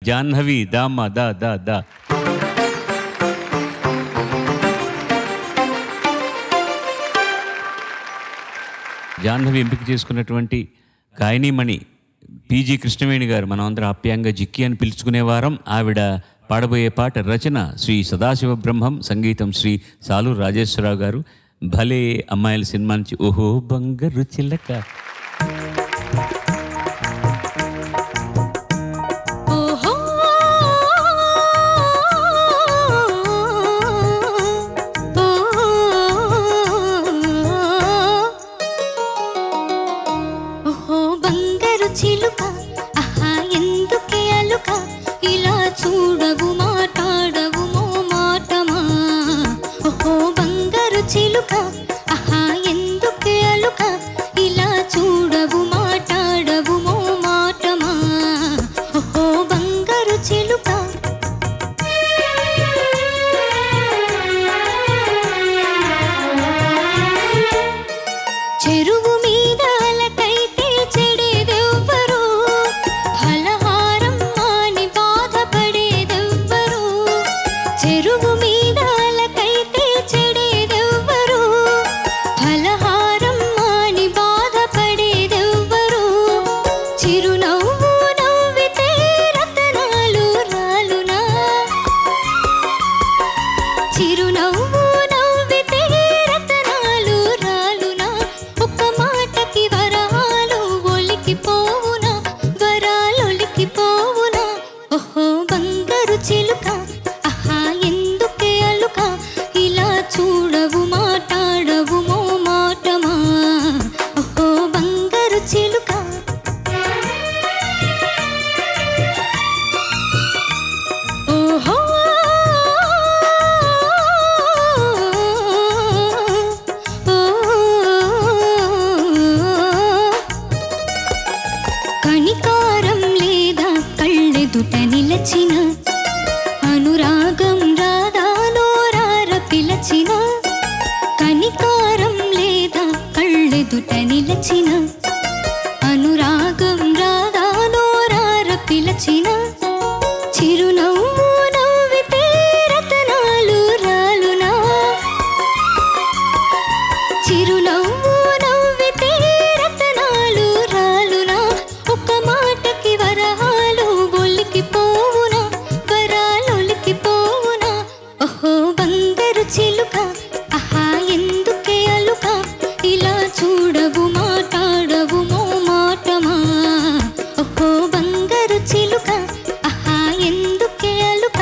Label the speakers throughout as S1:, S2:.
S1: జాహ్నవి దామ్మ దా దా దా జాహ్నవి ఎంపిక చేసుకున్నటువంటి గాయనీమణి పీజీ కృష్ణవేణి గారు మనం అందరం ఆప్యాయంగా జిక్కి అని పిలుచుకునే వారం ఆవిడ పాడబోయే పాట రచన శ్రీ సదాశివ బ్రహ్మం సంగీతం శ్రీ సాలు రాజేశ్వరరావు గారు భలే అమ్మాయిల సినిమా నుంచి ఓహో బంగారు చిల్లక
S2: ఓహో ఓహో బంగారు చిలుక ఆహా ఎందుకే అలుక ఇలా చూడవు మాట్లాడవు మో మాటమా ఓహో బంగారు చిలుక ఆహా ఎందుకే అలుక ఇలా చూడవు మాట్లాడవు మో మాటమా ఓహో బంగారు చిలుక చెరువు మీద అలకైతే చెడేదెవ్వరు ఫలహారం మాని బాధపడేదెవ్వరు చెరువు మీద అలకైతే చెడేదెవ్వరు ఫలహారం మాని బాధపడేదెవ్వరు చిరునవ్వు నవ్వితే రతనాలు రాలునా చిరునవ్వు నవ్వితే రతనాలు రాలునా ఒక్క మాటకి వరాలు ఒలికి పోవునా వరాలొలికి పోవునా ఓహో బంగారు చిలుక ఆహా ఎందుకే అలుక ఇలా చూడవు మాట్లాడవు మో మాటమా ఓహో బంగారు చిలుక ఓహో కణికారం లేదా కళ్ళెదుట నిలచిన అనురాగం రాదా నోరార పిలచిన కణికారం లేదా కళ్ళెదుట నిలచిన అనురాగం రాదా నోరార పిలచిన చిరునవ్వు నవ్వితే రతనాలు రాలునా చిరునవ్వు నవ్వితే రతనాలు రాలునా ఒక మాటకి వరహాలు ఒలికి పోవునా వరాలొలికి పోవునా ఓహో బంగారు చిలుక ఆహా ఎందుకే అలుక ఇలా చూడవు మాట్లాడవు మో మాటమా ఓహో బంగారు చిలుక ఆహా ఎందుకే అలుక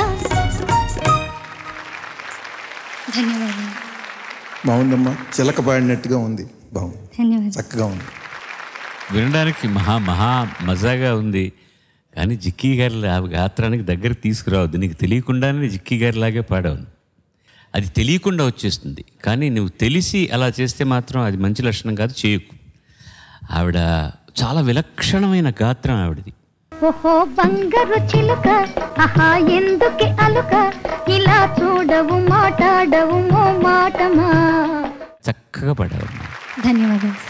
S2: ధన్యవాదాలు
S3: బాగుందమ్మా చిలక పాడినట్టుగా ఉంది బాగుంది
S2: ధన్యవాదాలు
S3: చక్కగా ఉంది
S1: వినడానికి మహా మహా మజాగా ఉంది కానీ జిక్కీ గారి ఆ గాత్రానికి దగ్గర తీసుకురావద్దు నీకు తెలియకుండానే జిక్కీ గారిలాగే పాడావు అది తెలియకుండా వచ్చేస్తుంది కానీ నువ్వు తెలిసి అలా చేస్తే మాత్రం అది మంచి లక్షణం కాదు చేయకు ఆవిడ చాలా విలక్షణమైన గాత్రం ఆవిడది
S4: ఓహో బంగారు చిలుక ఆహా ఎందుకే అలుక ఇలా చూడవు మాట్లాడవు మో మాటమా
S1: చక్కగా పాడావు
S2: ధన్యవాదాలు